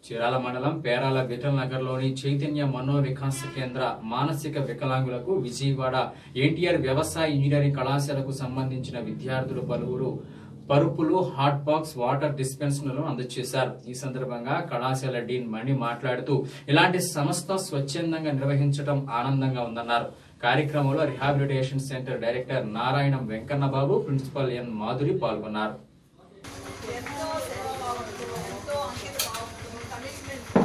చీరాల మండలం పేరాల విఠల్ నగర్ లోని చైతన్య మనోవికాస కేంద్ర మానసిక వికలాంగులకు విజయవాడ ఎన్టీఆర్ వ్యవసాయ ఇంజనీరింగ్ కళాశాలకు సంబంధించిన విద్యార్థులు పలువురు పరుపులు హాట్ బాక్స్ వాటర్ డిస్పెన్సర్లను అందజేశారు ఈ సందర్భంగా కళాశాల డీన్ మణి మాట్లాడుతూ ఇలాంటి సంస్థ స్వచ్ఛందంగా నిర్వహించడం ఆనందంగా ఉందన్నారు కార్యక్రమంలో రిహాబిలిటేషన్ సెంటర్ డైరెక్టర్ నారాయణం వెంకన్నబాబు ప్రిన్సిపల్ ఎన్ మాధురి పాల్గొన్నారు ఎంతో సేవాభావంతో ఎంతో అంకిత భావంతో కమిట్మెంట్తో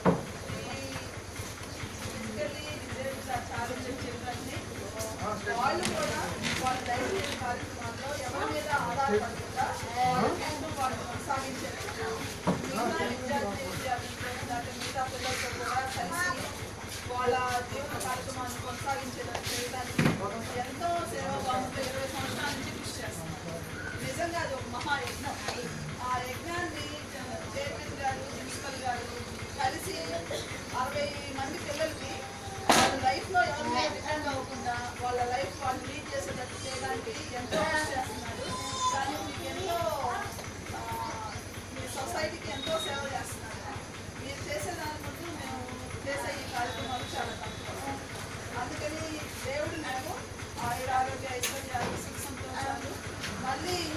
ఫిజికల్లీ డిజేబుల్స్ ఆర్ ఛాలెంజెస్ చిల్డ్రన్ని వాళ్ళు కూడా వాళ్ళ లైఫ్ స్టైల్ కార్యక్రమాల్లో ఎవరి మీద ఆధారపడకుండా వాళ్ళకంటూ వాళ్ళు కొనసాగించేటట్టు మిగతా విద్యార్థి విద్యార్థులతో లేకపోతే మిగతా పిల్లలతో కూడా కలిసి వాళ్ళ జీవన కార్యక్రమాన్ని కొనసాగించేటట్టు చేయడానికి ఎంతో సేవాభావంతో ఇరవై సంవత్సరాల నుంచి కృషి చేస్తున్నారు నిజంగా అది ఒక మహా యజ్ఞం ఆ యజ్ఞాన్ని చైర్మన్ గారు ప్రిన్సిపల్ గారు కలిసి అరవై మంది పిల్లలకి వాళ్ళ లైఫ్లో ఎవరి మీద డిపెండ్ అవ్వకుండా వాళ్ళ లైఫ్ వాళ్ళు లీడ్ చేసేటట్టు చేయడానికి ఎంతో కృషి చేస్తున్నారు కానీ మీకు ఎంతో ఆ, మీ సొసైటీకి ఎంతో సేవ చేస్తున్నారు మీరు చేసేదాని ముందు మేము చేసే ఈ కార్యక్రమాలు చాలా తక్కువ అందుకని దేవుడు మేము ఆయుర ఆరోగ్య ఐశ్వర్యాలు సుఖ సంతోషాలు మళ్ళీ ఈ